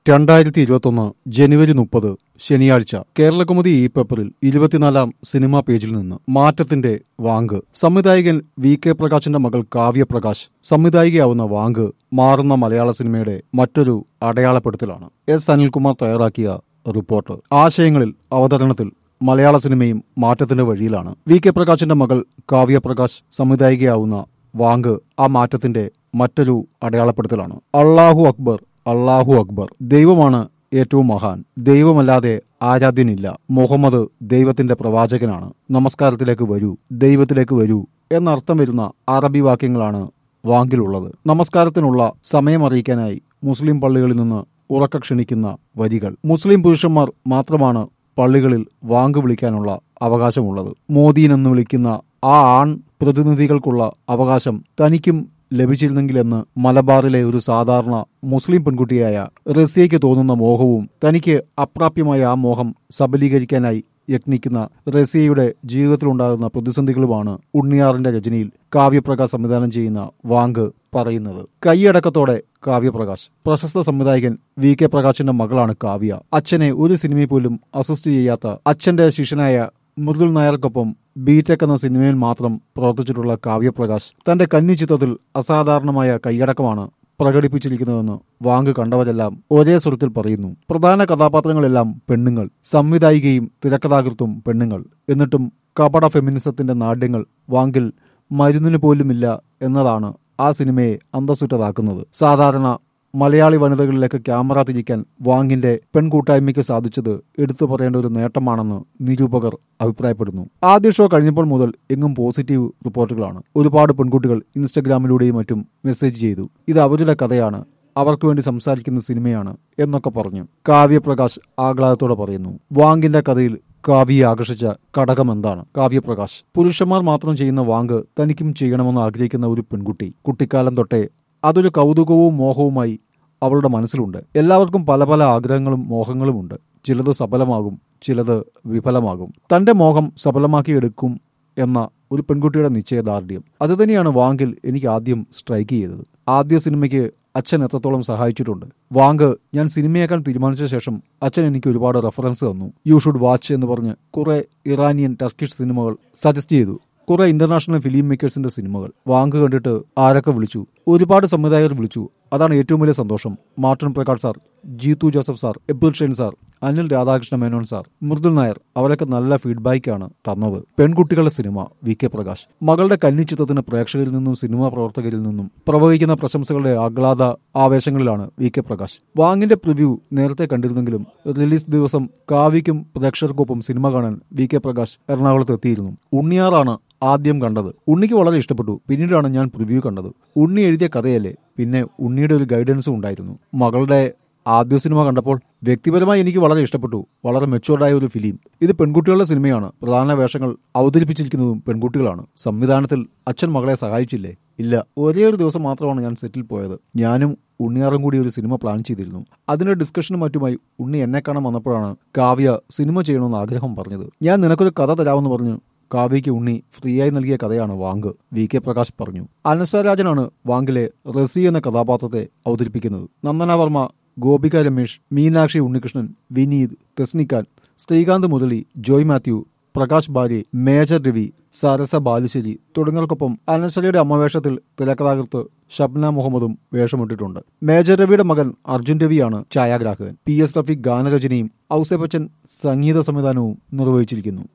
രണ്ടായിരത്തി ഇരുപത്തൊന്ന് ജനുവരി മുപ്പത് ശനിയാഴ്ച കേരളകൗമുദി ഈ പേപ്പറിൽ ഇരുപത്തിനാലാം സിനിമാ പേജിൽ നിന്ന് മാറ്റത്തിന്റെ വാങ്ക് സംവിധായകൻ വി കെ പ്രകാശിന്റെ മകൾ കാവ്യപ്രകാശ് സംവിധായികയാവുന്ന വാങ്ക് മാറുന്ന മലയാള സിനിമയുടെ മറ്റൊരു അടയാളപ്പെടുത്തലാണ് എസ് അനിൽകുമാർ തയ്യാറാക്കിയ റിപ്പോർട്ട് ആശയങ്ങളിൽ അവതരണത്തിൽ മലയാള സിനിമയും മാറ്റത്തിന്റെ വഴിയിലാണ് വി കെ പ്രകാശിന്റെ മകൾ കാവ്യപ്രകാശ് സംവിധായികയാവുന്ന വാങ്ക് ആ മാറ്റത്തിന്റെ മറ്റൊരു അടയാളപ്പെടുത്തലാണ് അള്ളാഹു അക്ബർ അള്ളാഹു അക്ബർ ദൈവമാണ് ഏറ്റവും മഹാൻ ദൈവമല്ലാതെ ആരാധ്യനില്ല മുഹമ്മദ് ദൈവത്തിന്റെ പ്രവാചകനാണ് നമസ്കാരത്തിലേക്ക് വരൂ ദൈവത്തിലേക്ക് വരൂ എന്നർത്ഥം വരുന്ന അറബി വാക്യങ്ങളാണ് വാങ്കിലുള്ളത് നമസ്കാരത്തിനുള്ള സമയമറിയിക്കാനായി മുസ്ലിം പള്ളികളിൽ നിന്ന് ഉറക്ക ക്ഷണിക്കുന്ന വരികൾ മുസ്ലിം പുരുഷന്മാർ മാത്രമാണ് പള്ളികളിൽ വാങ്ക് വിളിക്കാനുള്ള അവകാശമുള്ളത് മോദീൻ എന്ന് വിളിക്കുന്ന ആ ആൺ പ്രതിനിധികൾക്കുള്ള അവകാശം തനിക്കും ലഭിച്ചിരുന്നെങ്കിലെന്ന് മലബാറിലെ ഒരു സാധാരണ മുസ്ലിം പെൺകുട്ടിയായ റസിയയ്ക്ക് തോന്നുന്ന മോഹവും തനിക്ക് അപ്രാപ്യമായ ആ മോഹം സബലീകരിക്കാനായി യത്നിക്കുന്ന റസിയയുടെ ജീവിതത്തിലുണ്ടാകുന്ന പ്രതിസന്ധികളുമാണ് ഉണ്ണിയാറിന്റെ രചനയിൽ കാവ്യപ്രകാശ് സംവിധാനം ചെയ്യുന്ന വാങ്ക് പറയുന്നത് കൈയടക്കത്തോടെ കാവ്യപ്രകാശ് പ്രശസ്ത സംവിധായകൻ വി കെ പ്രകാശിന്റെ മകളാണ് കാവ്യ അച്ഛനെ ഒരു സിനിമയിൽ പോലും അസിസ്റ്റ് ചെയ്യാത്ത അച്ഛന്റെ ശിഷ്യനായ മൃദുൽ നായർക്കൊപ്പം ബിടെക് എന്ന സിനിമയിൽ മാത്രം പ്രവർത്തിച്ചിട്ടുള്ള കാവ്യപ്രകാശ് തന്റെ കന്നി ചിത്രത്തിൽ അസാധാരണമായ കൈയടക്കമാണ് പ്രകടിപ്പിച്ചിരിക്കുന്നതെന്ന് വാങ്ക് കണ്ടവരെല്ലാം ഒരേ സ്വരത്തിൽ പറയുന്നു പ്രധാന കഥാപാത്രങ്ങളെല്ലാം പെണ്ണുങ്ങൾ സംവിധായികയും തിരക്കഥാകൃത്തും പെണ്ണുങ്ങൾ എന്നിട്ടും കപട ഫെമിനിസത്തിന്റെ നാട്യങ്ങൾ വാങ്കിൽ മരുന്നിന് പോലുമില്ല എന്നതാണ് ആ സിനിമയെ അന്തസ്സുറ്റതാക്കുന്നത് സാധാരണ മലയാളി വനിതകളിലേക്ക് ക്യാമറ തിരിക്കാൻ വാങ്ങിന്റെ പെൺകൂട്ടായ്മയ്ക്ക് സാധിച്ചത് എടുത്തു പറയേണ്ട ഒരു നേട്ടമാണെന്ന് നിരൂപകർ അഭിപ്രായപ്പെടുന്നു ആദ്യ ഷോ കഴിഞ്ഞപ്പോൾ മുതൽ എങ്ങും പോസിറ്റീവ് റിപ്പോർട്ടുകളാണ് ഒരുപാട് പെൺകുട്ടികൾ ഇൻസ്റ്റഗ്രാമിലൂടെയും മറ്റും മെസ്സേജ് ചെയ്തു ഇത് അവരുടെ കഥയാണ് അവർക്ക് വേണ്ടി സംസാരിക്കുന്ന സിനിമയാണ് എന്നൊക്കെ പറഞ്ഞു കാവ്യപ്രകാശ് ആഹ്ലാദത്തോടെ പറയുന്നു വാങ്കിന്റെ കഥയിൽ കാവ്യയെ ആകർഷിച്ച ഘടകം എന്താണ് കാവ്യപ്രകാശ് പുരുഷന്മാർ മാത്രം ചെയ്യുന്ന വാങ്ക് തനിക്കും ചെയ്യണമെന്ന് ആഗ്രഹിക്കുന്ന ഒരു പെൺകുട്ടി കുട്ടിക്കാലം തൊട്ടേ അതൊരു കൗതുകവും മോഹവുമായി അവളുടെ മനസ്സിലുണ്ട് എല്ലാവർക്കും പല പല ആഗ്രഹങ്ങളും മോഹങ്ങളുമുണ്ട് ചിലത് സഫലമാകും ചിലത് വിഫലമാകും തന്റെ മോഹം സഫലമാക്കിയെടുക്കും എന്ന ഒരു പെൺകുട്ടിയുടെ നിശ്ചയദാർഢ്യം അതുതന്നെയാണ് വാങ്കിൽ എനിക്ക് ആദ്യം സ്ട്രൈക്ക് ചെയ്തത് ആദ്യ സിനിമയ്ക്ക് അച്ഛൻ എത്രത്തോളം സഹായിച്ചിട്ടുണ്ട് വാങ്ക് ഞാൻ സിനിമയാക്കാൻ തീരുമാനിച്ച ശേഷം അച്ഛൻ എനിക്ക് ഒരുപാട് റെഫറൻസ് തന്നു യു ഷുഡ് വാച്ച് എന്ന് പറഞ്ഞ് കുറെ ഇറാനിയൻ ടർക്കിഷ് സിനിമകൾ സജസ്റ്റ് ചെയ്തു കുറെ ഇന്റർനാഷണൽ ഫിലിം മേക്കേഴ്സിന്റെ സിനിമകൾ വാങ്ക് കണ്ടിട്ട് ആരൊക്കെ വിളിച്ചു ഒരുപാട് സംവിധായകർ വിളിച്ചു അതാണ് ഏറ്റവും വലിയ സന്തോഷം Martin Prakash sir Jeethu Joseph sir Abel Shen sir Anil Radhakrishna Menon sir Mridul Nair അവരൊക്കെ നല്ല ഫീഡ്ബാക്കാണ് തന്നത് പെൺകുട്ടികളുടെ സിനിമ വി കെ പ്രകാശ് മകളുടെ കന്നിച്ചിത്രത്തിന് പ്രേക്ഷകരിൽ നിന്നും സിനിമാ പ്രവർത്തകരിൽ നിന്നും പ്രവഹിക്കുന്ന പ്രശംസകളുടെ ആഹ്ലാദ ആവേശങ്ങളിലാണ് വി കെ പ്രകാശ് വാങ്ങിന്റെ പ്രിവ്യൂ നേരത്തെ കണ്ടിരുന്നെങ്കിലും റിലീസ് ദിവസം കാവ്യയ്ക്കും പ്രേക്ഷകർക്കൊപ്പം സിനിമ കാണാൻ വി കെ പ്രകാശ് എറണാകുളത്ത് എത്തിയിരുന്നു ഉണ്ണിയാറാണ് ആദ്യം കണ്ടത് ഉണ്ണിക്ക് വളരെ ഇഷ്ടപ്പെട്ടു പിന്നീടാണ് ഞാൻ പ്രിവ്യൂ കണ്ടത് ഉണ്ണി എഴുതിയ കഥയല്ലേ പിന്നെ ഉണ്ണിയുടെ ഒരു ഗൈഡൻസും ഉണ്ടായിരുന്നു മകളുടെ ആദ്യ സിനിമ കണ്ടപ്പോൾ വ്യക്തിപരമായി എനിക്ക് വളരെ ഇഷ്ടപ്പെട്ടു വളരെ മെച്ചുവർഡായ ഒരു ഫിലിം ഇത് പെൺകുട്ടികളുടെ സിനിമയാണ് പ്രധാന വേഷങ്ങൾ അവതരിപ്പിച്ചിരിക്കുന്നതും പെൺകുട്ടികളാണ് സംവിധാനത്തിൽ അച്ഛൻ മകളെ സഹായിച്ചില്ലേ ഇല്ല ഒരേ ഒരു ദിവസം മാത്രമാണ് ഞാൻ സെറ്റിൽ പോയത് ഞാനും ഉണ്ണിയാറും കൂടി ഒരു സിനിമ പ്ലാൻ ചെയ്തിരുന്നു അതിന്റെ ഡിസ്കഷനും മറ്റുമായി ഉണ്ണി എന്നെ കാണാൻ വന്നപ്പോഴാണ് കാവ്യ സിനിമ ചെയ്യണമെന്ന് ആഗ്രഹം പറഞ്ഞത് ഞാൻ നിനക്കൊരു കഥ തരാമെന്ന് പറഞ്ഞു കാവ്യയ്ക്ക് ഉണ്ണി ഫ്രീയായി നൽകിയ കഥയാണ് വാങ്ക് വി കെ പ്രകാശ് പറഞ്ഞു അനസ്വരാജനാണ് വാങ്കിലെ റസി എന്ന കഥാപാത്രത്തെ അവതരിപ്പിക്കുന്നത് നന്ദന വർമ്മ ഗോപിക രമേഷ് മീനാക്ഷി ഉണ്ണികൃഷ്ണൻ വിനീത് തെസ്നിക്കാൻ ശ്രീകാന്ത് മുരളി ജോയ് മാത്യു പ്രകാശ് ബാരി മേജർ രവി സരസ ബാലുശ്ശേരി തുടങ്ങിയവർക്കൊപ്പം അനശ്വരയുടെ അമ്മവേഷത്തിൽ തിരക്കഥാകൃത്ത് ഷബ്ന മുഹമ്മദും വേഷമിട്ടിട്ടുണ്ട് മേജർ രവിയുടെ മകൻ അർജുൻ രവിയാണ് ഛായാഗ്രാഹകൻ പി എസ് റഫീഖ് ഗാനരചനയും ഔസേപ്പച്ചൻ സംഗീത സംവിധാനവും നിർവഹിച്ചിരിക്കുന്നു